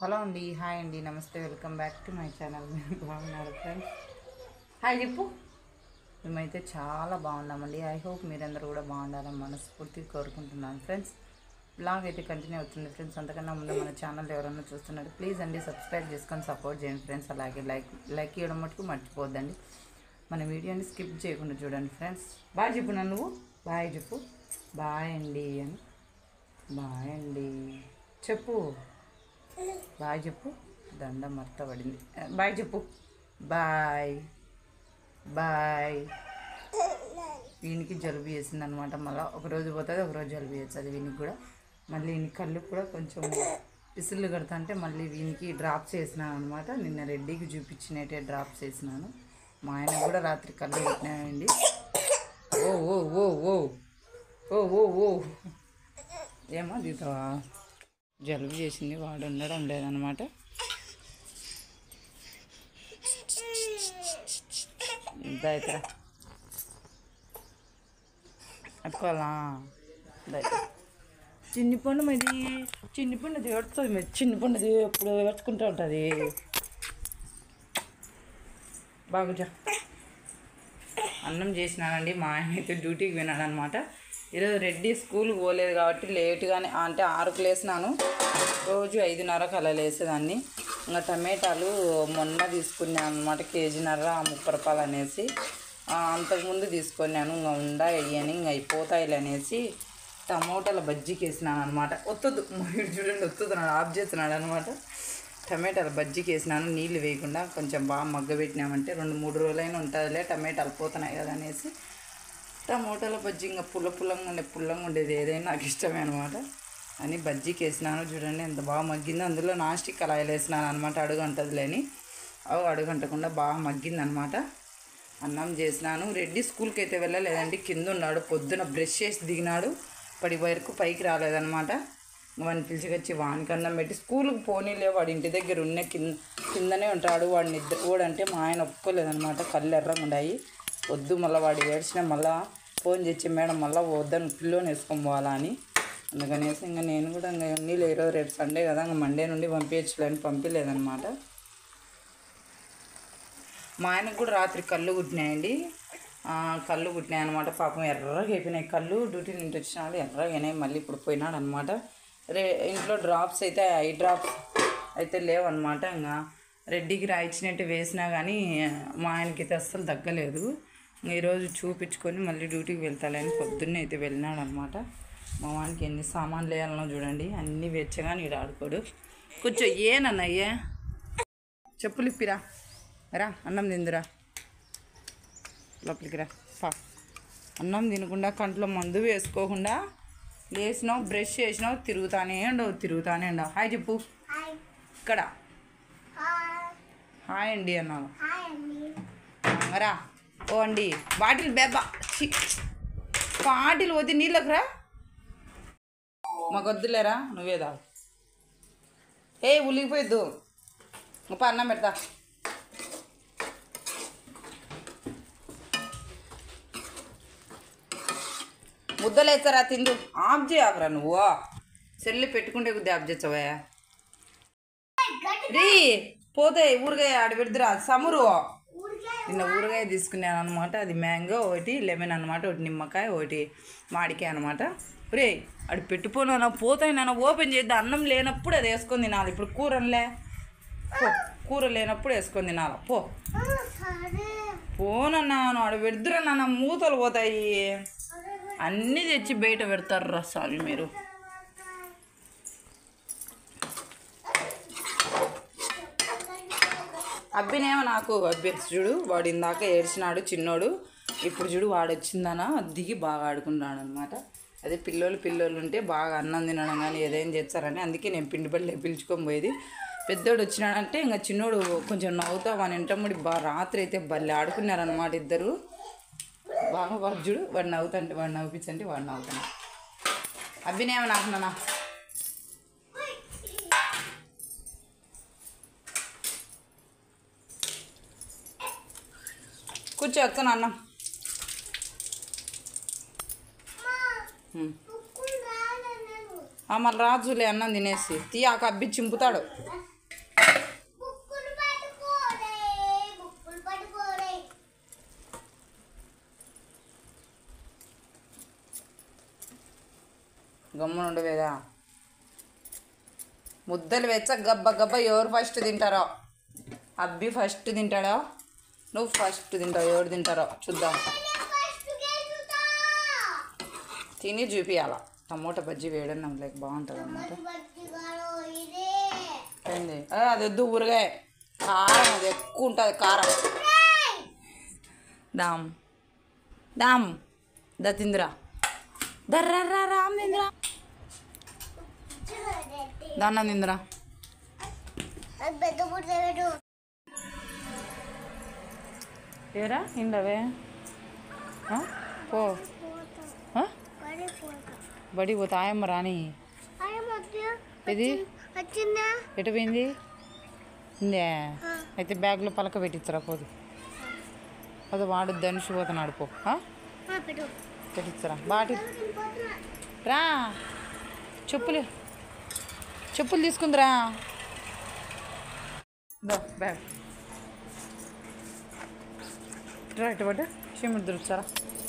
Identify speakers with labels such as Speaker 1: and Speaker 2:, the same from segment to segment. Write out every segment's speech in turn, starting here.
Speaker 1: Hello అండి hi అండి నమస్తే welcome back to my channel మీరు బాగున్నారు ఫ్రెండ్స్ హాయ్ చెప్పు మేమైతే చాలా బాగున్నామండి ఐ హోప్ మీరందరూ కూడా బాగుండాలని మనస్ఫూర్తిగా కోరుకుంటున్నాను ఫ్రెండ్స్ బ్లాగ్ అయితే కంటిన్యూ అవుతుంది ఫ్రెండ్స్ అంతకన్నా ముందు మన ఛానల్ ఎవరైనా చూస్తున్నారు ప్లీజ్ అండి సబ్స్క్రైబ్ చేసుకొని సపోర్ట్ చేయండి ఫ్రెండ్స్ అలాగే లైక్ లైక్ ఇవ్వడం మటుకు మర్చిపోద్దండి మన వీడియోని స్కిప్ చేయకుండా చూడండి ఫ్రెండ్స్ బాయ్ చెప్పు నా నువ్వు బాయ్ చెప్పు బాయ్ అండి అని బాయ్ అండి చెప్పు బాయ్ చెప్పు దండం మర్త పడింది బాయ్ చెప్పు బాయ్ బాయ్ వీనికి జలుబు చేసింది అనమాట మళ్ళీ ఒక రోజు పోతుంది ఒక రోజు జలుబు చేస్తుంది వీనికి కూడా మళ్ళీ వీని కళ్ళు కూడా కొంచెం పిసిల్లు కడతా అంటే మళ్ళీ వీనికి డ్రాప్స్ వేసినాను అనమాట నిన్న రెడ్డికి చూపించినట్టే డ్రాప్స్ వేసినాను మా ఆయన కూడా రాత్రి కళ్ళు పెట్టినాయండి ఓ ఓ ఓ ఓ ఓ ఓ ఓ ఏమో దీతో జలుబు చేసింది వాడు ఉండడం లేదనమాట ఇంత అయితే అట్టుకోవాలా చిన్ని పండు మీది చిన్ని పండుది ఏడుస్తుంది మీరు చిన్ని పండుది ఎప్పుడు ఏడ్చుకుంటూ ఉంటుంది బాగుజా అన్నం చేసినానండి మా ఆయన అయితే డ్యూటీకి విన్నాడు అనమాట ఈరోజు రెడ్డి స్కూల్కి పోలేదు కాబట్టి లేట్గానే అంటే ఆరుకు లేసినాను రోజు ఐదున్నరకు అలా లేసేదాన్ని ఇంకా టమాటాలు మొన్న తీసుకున్నాను అనమాట కేజీన్నర ముప్పై రూపాయలు అనేసి ఆ, అంతకుముందు తీసుకున్నాను ఇంకా ఉండా వేయని ఇంకా అయిపోతాయిలే అనేసి టమోటాల బజ్జీకి వేసినాను అనమాట ఒత్తదు మీరు చూడండి ఒత్తుతున్నాడు ఆఫ్ చేస్తున్నాడు అనమాట టమాటాలు బజ్జీకి వేసినాను నీళ్ళు వేయకుండా కొంచెం బాగా మగ్గబెట్టినామంటే రెండు మూడు రోజులైనా ఉంటుందిలే టమాటాలు పోతున్నాయి కదా అనేసి టమోటాల బజ్జీ ఇంకా పుల్ల పుల్లంగా ఉండే పుల్లంగా ఉండేది ఏదైనా నాకు ఇష్టమే అనమాట అని బజ్జీకి వేసినాను చూడండి ఎంత బాగా మగ్గిందో అందులో నాన్ స్టిక్ కళాయిలు వేసినాను అనమాట అడుగంటదిలేని అవు అడుగంటకుండా బాగా మగ్గిందనమాట అన్నం చేసినాను రెడ్డి స్కూల్కి అయితే వెళ్ళలేదండి కింద ఉన్నాడు పొద్దున బ్రష్ చేసి దిగినాడు పడి వరకు పైకి రాలేదనమాట వాడిని పిలిచికొచ్చి వానికి అన్నం పెట్టి స్కూల్కి పోనీలే వాడి ఇంటి దగ్గర ఉన్న కింద కిందనే ఉంటాడు వాడిని నిద్ర వాడంటే మా ఆయన ఒప్పుకోలేదనమాట కళ్ళు ఎర్రగా ఉన్నాయి వద్దు మళ్ళీ వాడు ఏడ్చిన మళ్ళా ఫోన్ చేసి మేడం మళ్ళీ వద్దని పిల్లోని వేసుకొని పోవాలా అని అందుకనేసి ఇంకా నేను కూడా ఇంకా నీళ్ళు ఈరోజు రేపు సండే కదా ఇంకా మండే నుండి పంపించలేని పంపించలేదన్నమాట మా ఆయనకు కూడా రాత్రి కళ్ళు కుట్టినాయండి ఆ, కళ్ళు కుట్టినాయి అనమాట పాపం ఎర్రగా అయిపోయినాయి కళ్ళు డ్యూటీ నుండి వచ్చినాడు ఎర్రగా అయినాయి మళ్ళీ ఇప్పుడు పోయినాడు అనమాట రే ఇంట్లో డ్రాప్స్ అయితే ఐ డ్రాప్స్ అయితే లేవన్నమాట ఇంకా రెడ్డికి రాయించినట్టు వేసినా కానీ మా ఆయనకైతే అస్సలు తగ్గలేదు ఇంకా ఈరోజు చూపించుకొని మళ్ళీ డ్యూటీకి వెళ్తాలని పొద్దున్నే అయితే వెళ్ళినాడు అనమాట మా వానికి ఎన్ని సామాన్లు వేయాలనో చూడండి అన్నీ వెచ్చగాని ఈడ ఆడుకోడు కూర్చో ఏనన్నయ్యే చెప్పులు ఇప్పిరా రా అన్నం తిందురా లోపలికి రా పా అన్నం తినకుండా కంట్లో మందు వేసుకోకుండా లేచినావు బ్రష్ చేసినావు తిరుగుతానే ఉండవు తిరుగుతానే ఉండవు హాయ్ చెప్పు ఇక్కడ హాయ్ అండి అన్నాను రా ఓ అండి బాటిల్ బెబ్బా ఛీ. బాటిల్ పోతే నీళ్ళకు రా మాకు వద్దులేరా నువ్వే దా ఏ ఉలిగిపోయొద్దు పా అన్నం పెడతా ముద్దలేస్తారా తిందు ఆఫ్ చేయకురా నువ్వు సెల్లు పెట్టుకుంటే కొద్ది ఆఫ్ చేస్తావా రీ పోతే ఊరగాయ ఆడ పెడుతురా సమురు నిన్న ఊరగాయ తీసుకున్నాను అనమాట అది మ్యాంగో ఒకటి లెమన్ అనమాట ఒకటి నిమ్మకాయ ఒకటి మాడికాయ అనమాట రే అడి పెట్టుకోనా పోతాయి నాన్న ఓపెన్ చేద్దాం అన్నం లేనప్పుడు అది వేసుకొని తినాలి ఇప్పుడు కూరలే పో కూర లేనప్పుడు వేసుకొని తినాలి పో పోనన్నా ఆడ పెడుతురా నాన్న మూతలు పోతాయి అన్నీ తెచ్చి బయట పెడతారు రా స్వామి మీరు అబ్బినేమో నాకు అబ్బి చూడు వాడు ఇందాక ఏడ్చినాడు చిన్నోడు ఇప్పుడు చూడు వాడు వచ్చిందన దిగి బాగా ఆడుకుంటాడు అనమాట అదే పిల్లోళ్ళు పిల్లోళ్ళు ఉంటే బాగా అన్నం తినడం కానీ ఏదైనా చేస్తారని అందుకే నేను పిండి బళ్ళే పిలుచుకొని పోయేది పెద్దోడు వచ్చినాడంటే ఇంకా చిన్నోడు కొంచెం నవ్వుతా వాని ఇంటమ్ముడి బా రాత్రి అయితే భలే ఆడుకున్నారనమాట ఇద్దరు బాగా వాడు చూడు వాడు నవ్వుతుంటే వాడు నవ్వుపించంటే వాడు నవ్వుతాను అబ్బినేమో నాకు నాన్న కూర్చో వస్తాను అన్నం ఉమ్. ఆ, మళ్ళీ రాజులే అన్నం తినేసి తీయాక అబ్బి చింపుతాడు గమ్మున ఉండవేదా ముద్దలు వెచ్చ గబ్బ గబ్బ ఎవరు ఫస్ట్ తింటారో అబ్బి ఫస్ట్ తింటాడో నువ్వు ఫస్ట్ తింటావు ఎవరు తింటారో చూద్దాం తిని చూపియాల టమోటా బజ్జీ వేయడం లేక బాగుంటుంది అన్నమాట ఏంది ఆ, అది వద్దు ఊరగాయ కారం అది ఎక్కువ ఉంటుంది కారం దామ్ దామ్ దా తిందిరా దర్రా రామ్ తిందిరా దాన్న తిందిరా ఏరా ఇండవే ఆ? పో ఆ? బడి పోతా ఆయమ్మ రాని ఇది
Speaker 2: వచ్చిందా
Speaker 1: ఎటు పోయింది ఇందే అయితే బ్యాగ్లో పలక పెట్టించరా పోదు అది వాడు ధనుషు పోతున్నాడు పో ఆ?
Speaker 2: పెట్టు
Speaker 1: పెట్టించరా బాటి రా చెప్పులు చెప్పులు తీసుకుందిరా దో బ్యాగ్ రా ఇటు పట్టు చీమిడి దొరుకుతారా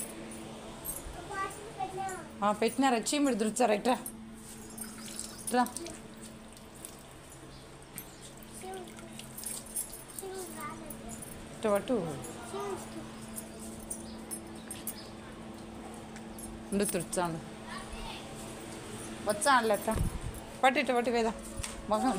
Speaker 1: పెట్టినారా చీమిడి దొరుకుతారా ఇట్రా రా ఇటు పట్టు ఉండు తుడిచాను వచ్చా అట్ట పట్టు ఇటు పట్టు వేదా మగం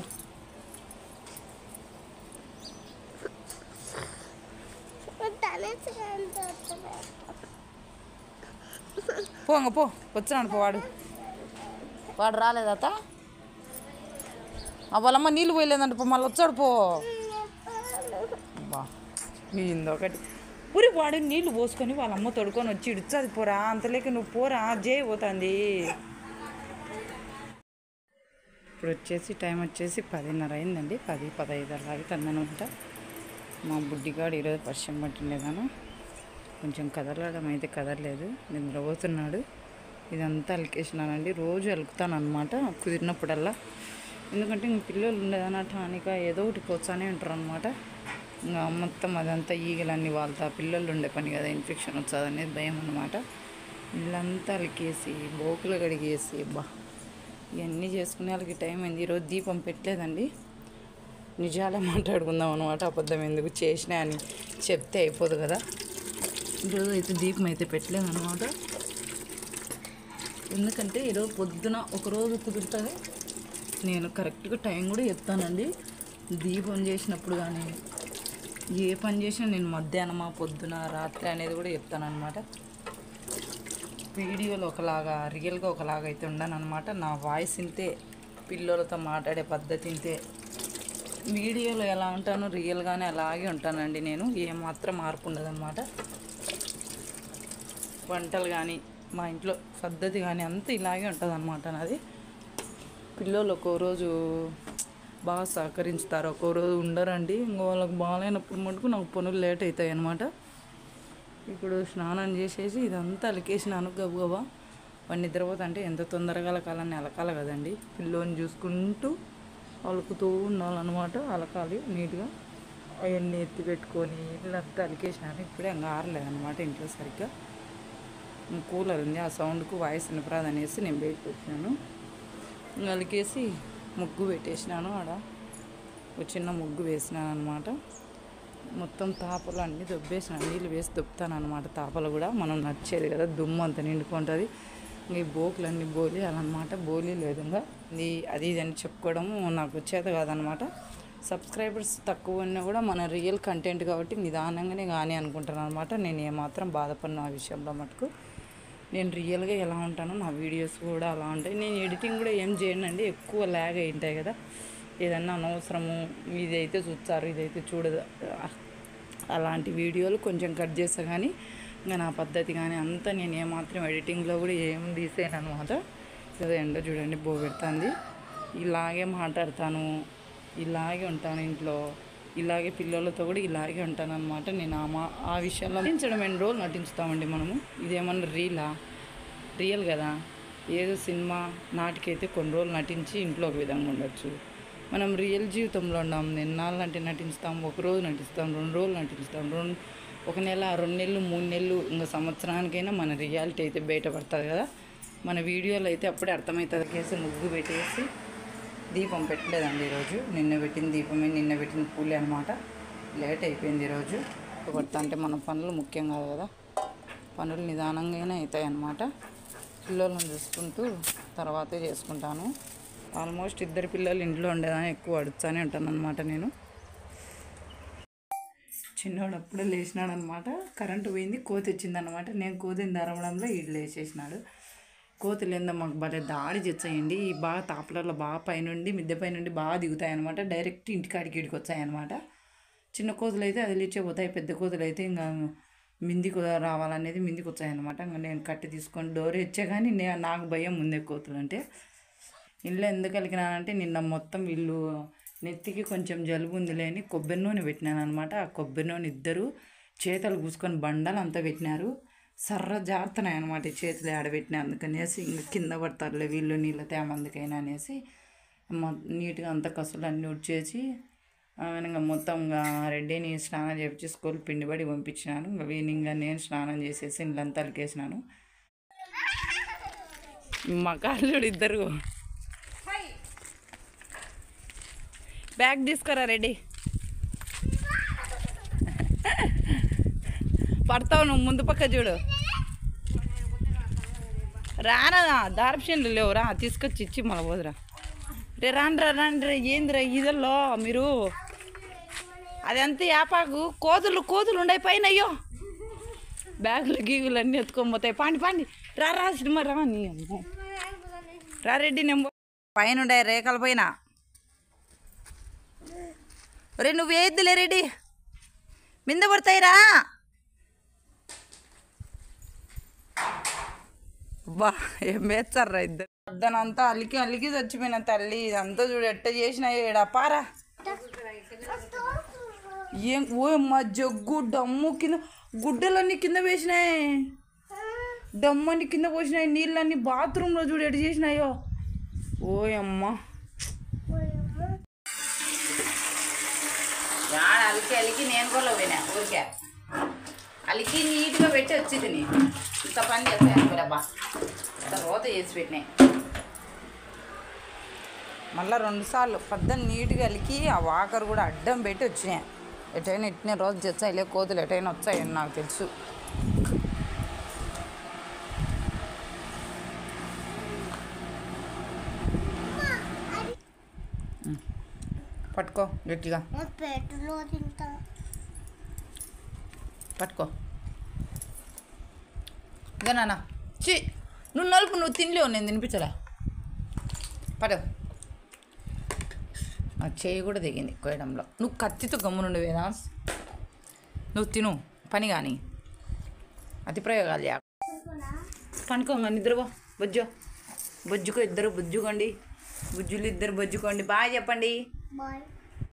Speaker 1: పోంగ పో వచ్చినాడు పో వాడు వాడు రాలేదట ఆ వాళ్ళమ్మ నీళ్ళు పోయలేదంట పో మళ్ళీ వచ్చాడు పో బా ఒకటి ఊరి వాడు నీళ్ళు పోసుకొని వాళ్ళ అమ్మ తొడుకొని వచ్చి ఇడుచది పోరా అంతలేక నువ్వు పోరా జే పోతుంది ఇప్పుడు వచ్చేసి టైం వచ్చేసి పదిన్నర అయిందండి పది పదహైదు అలా అవుతుందనమాట మా బుడ్డిగాడు ఈరోజు వర్షం పట్టిండేదాను కొంచెం కదలడం అయితే కదలలేదు నిద్రపోతున్నాడు ఇదంతా అలికేసినానండి రోజు అలుకుతాను అనమాట కుదిరినప్పుడల్లా ఎందుకంటే ఇంక పిల్లలు ఉండేదన్న టానిక ఏదో ఒకటి పోతానే ఉంటారు అనమాట ఇంకా మొత్తం అదంతా ఈగలన్నీ వాళ్ళతో పిల్లలు ఉండే పని కదా ఇన్ఫెక్షన్ వచ్చేది అనేది భయం అనమాట ఇల్లంతా అలికేసి బోకులు కడిగేసి బా ఇవన్నీ చేసుకునే వాళ్ళకి టైం అయింది ఈరోజు దీపం పెట్టలేదండి నిజాలే మాట్లాడుకుందాం అనమాట అబద్ధం ఎందుకు చేసినా అని చెప్తే అయిపోదు కదా ఈరోజు అయితే దీపం అయితే పెట్టలేదు అనమాట ఎందుకంటే ఈరోజు పొద్దున ఒకరోజు కుదురుతుంది నేను కరెక్ట్గా టైం కూడా చెప్తానండి దీపం చేసినప్పుడు కానీ ఏ పని చేసినా నేను మధ్యాహ్నమా పొద్దున రాత్రి అనేది కూడా చెప్తాను అనమాట వీడియోలో ఒకలాగా రియల్గా ఒకలాగా అయితే ఉండను అనమాట నా వాయిస్ ఇంతే పిల్లలతో మాట్లాడే పద్ధతి ఇంతే వీడియోలో ఎలా ఉంటానో రియల్గానే అలాగే ఉంటానండి నేను ఏమాత్రం మార్పు ఉండదన్నమాట వంటలు కానీ మా ఇంట్లో పద్ధతి కానీ అంతా ఇలాగే ఉంటుంది అనమాట నాది పిల్లలు ఒక్కో రోజు బాగా సహకరించుతారు ఒక్కో రోజు ఉండరండి ఇంకో వాళ్ళకి బాగాలేనప్పుడు మటుకు నాకు పనులు లేట్ అవుతాయి అనమాట ఇప్పుడు స్నానం చేసేసి ఇదంతా అలికేసినాను గబగబా వాడు నిద్రపోతా అంటే ఎంత తొందరగా అలకాలని అలకాలి కదండి పిల్లోని చూసుకుంటూ అలుకుతూ ఉండాలన్నమాట అలకాలి నీట్గా అవన్నీ ఎత్తి పెట్టుకొని ఇల్లంతా అలికేసినాను ఇప్పుడే ఇంకా ఆరలేదన్నమాట ఇంట్లో సరిగ్గా కూలర్ ఉంది ఆ సౌండ్కు వాయిస్ వినపరాదు అనేసి నేను బయటకు వచ్చినాను ఇంకా అలికేసి ముగ్గు పెట్టేసినాను ఆడ ఒక చిన్న ముగ్గు వేసినాను అనమాట మొత్తం తాపలు అన్నీ దొబ్బేసిన నీళ్ళు వేసి దొబ్బుతాను అనమాట తాపలు కూడా మనం నచ్చేది కదా దుమ్ము అంత నిండుకుంటుంది ఇంక ఈ బోకులు అన్నీ బోలి అనమాట బోలి లేదుగా ఇది అది ఇది అని చెప్పుకోవడం నాకు వచ్చేది కాదనమాట సబ్స్క్రైబర్స్ తక్కువ ఉన్నా కూడా మన రియల్ కంటెంట్ కాబట్టి నిదానంగానే కానీ అనుకుంటాను అనమాట నేను ఏమాత్రం బాధపడిన ఆ విషయంలో మటుకు నేను రియల్గా ఎలా ఉంటానో నా వీడియోస్ కూడా అలా ఉంటాయి నేను ఎడిటింగ్ కూడా ఏం చేయనండి ఎక్కువ ల్యాగ్ అయి ఉంటాయి కదా ఏదన్నా అనవసరము ఇదైతే చూస్తారు ఇదైతే చూడదు అలాంటి వీడియోలు కొంచెం కట్ చేస్తా కానీ ఇంకా నా పద్ధతి కానీ అంతా నేను ఏమాత్రం ఎడిటింగ్లో కూడా ఏం తీసేయను అనమాట ఏదో ఎండో చూడండి బో పెడుతుంది ఇలాగే మాట్లాడతాను ఇలాగే ఉంటాను ఇంట్లో ఇలాగే పిల్లలతో కూడా ఇలాగే ఉంటాను అనమాట నేను ఆ మా ఆ విషయంలో నటించడం ఎన్ని రోజులు నటించుతామండి మనము ఇదేమన్నా రీలా రియల్ కదా ఏదో సినిమా నాటికైతే కొన్ని రోజులు నటించి ఇంట్లో ఒక విధంగా ఉండొచ్చు మనం రియల్ జీవితంలో ఉన్నాం ఎన్నాళ్ళు అంటే నటిస్తాం ఒక రోజు నటిస్తాం రెండు రోజులు నటిస్తాం రెండు ఒక నెల రెండు నెలలు మూడు నెలలు ఇంకా సంవత్సరానికైనా మన రియాలిటీ అయితే బయటపడుతుంది కదా మన వీడియోలో అయితే అప్పుడే అర్థమవుతుంది కేసు ముగ్గు పెట్టేసి దీపం పెట్టలేదండి ఈరోజు నిన్న పెట్టిన దీపమే నిన్న పెట్టిన పూలే అనమాట లేట్ అయిపోయింది ఈరోజు కొడతా అంటే మన పనులు ముఖ్యం కాదు కదా పనులు నిదానంగానే అవుతాయి అన్నమాట పిల్లలను చూసుకుంటూ తర్వాతే చేసుకుంటాను ఆల్మోస్ట్ ఇద్దరు పిల్లలు ఇంట్లో ఉండేదాన్ని ఎక్కువ అడుగుతానే ఉంటాను అనమాట నేను చిన్నోడు అప్పుడే లేచినాడు అనమాట కరెంటు పోయింది కోతి వచ్చిందనమాట నేను కోతిని ధరవడంలో ఈడు లేచేసినాడు కోతులు ఏందో మాకు భలే దాడి చేస్తాయండి ఈ బాగా తాపలలో బాగా పైనుండి మిద్దె పైనుండి బాగా దిగుతాయి అనమాట డైరెక్ట్ ఇంటికాడికి ఇడికి వచ్చాయన్నమాట చిన్న కోతులు అయితే అది లేచే పోతాయి పెద్ద కోతులు అయితే ఇంకా మిందికి రావాలనేది మిందికి వచ్చాయన్నమాట ఇంకా నేను కట్టి తీసుకొని డోర్ ఇచ్చే కానీ నే నాకు భయం ముందే కోతులు అంటే ఇల్లు ఎందుకు కలిగినానంటే నిన్న మొత్తం వీళ్ళు నెత్తికి కొంచెం జలుబు ఉంది లేని కొబ్బరి నూనె పెట్టినాను అనమాట ఆ కొబ్బరి నూనె ఇద్దరు చేతులు పూసుకొని బండలు అంతా పెట్టినారు సర్ర జారుతున్నాయి అనమాట ఈ చేతులు ఆడబెట్టినా అందుకనేసి ఇంక కింద పడతారులే వీళ్ళు నీళ్ళ తేమ అందుకైనా అనేసి మొ- నీట్గా అంతా కసులు అన్నీ ఉడ్చేసి ఆ, ఇంకా మొత్తం ఇంకా రెడ్డిని స్నానం చేపించి స్కూల్ పిండి పడి పంపించినాను ఇంకా వీని ఇంకా నేను స్నానం చేసేసి ఇల్లంతా అలికేసినాను మా కాళ్ళు ఇద్దరు బ్యాగ్ తీసుకురా రెడీ పడతావు నువ్వు ముందు పక్క చూడు రానా దార్ప్షన్లు లేవు రా తీసుకొచ్చి ఇచ్చి మళ్ళీ పోదురా రే రాండ్రా రాండ్రా ఏందిరా ఇదల్లో మీరు అదంతా యాపాకు కోతులు కోతులు ఉండే పైన అయ్యో బ్యాగులు గీగులు అన్నీ ఎత్తుకొని పోతాయి పాండి పాండి రా రా సినిమా రా నీ అమ్మో. రా రెడ్డి నెంబో పైన ఉండే రేఖల పైన రే నువ్వు వేయద్దులే రెడ్డి మింద పడతాయిరా బా ఏం వేస్తారా ఇద్దరు పొద్దునంతా అలికి అలికి చచ్చిపోయిన తల్లి ఇదంతా చూడు ఎట్ట చేసిన ఏడా పారా ఏం ఓ మా జగ్గు డమ్ము కింద గుడ్డలన్నీ కింద వేసినాయి డమ్ము అన్ని కింద పోసినాయి నీళ్ళన్నీ బాత్రూంలో చూడు ఎట్ట చేసినాయో ఓయమ్మ యాడ అలికి అలికి నేను కూడా పోయినా ఊరికే అలికి నీట్గా పెట్టి వచ్చి తిని ఇంత పని చేస్తాను మీరబ్బా ఇంత రోత చేసి పెట్టినాయి మళ్ళీ రెండు సార్లు పద్దం నీట్గా అలికి ఆ వాకర్ కూడా అడ్డం పెట్టి వచ్చినాయి ఎటైనా ఇట్నే రోజు తెచ్చాయి లే కోతులు ఎటైనా వచ్చాయని నాకు తెలుసు ఉమ్. పట్టుకో గట్టిగా
Speaker 2: పెట్టులో తింటా
Speaker 1: పట్టుకో ఇక నాన్న చి నువ్వు నలుపు నువ్వు తినలేవు నేను తినిపించలే పడు ఆ చేయి కూడా దిగింది కోయడంలో నువ్వు కత్తితో గమ్మునుండి వేదాస్ నువ్వు తిను పని కానీ అతి ప్రయోగాలు యా పనుకోంగా నిద్రపో బొజ్జో బొజ్జుకో ఇద్దరు బుజ్జుకోండి బుజ్జులు ఇద్దరు బొజ్జుకోండి బాగా చెప్పండి
Speaker 2: బాయ్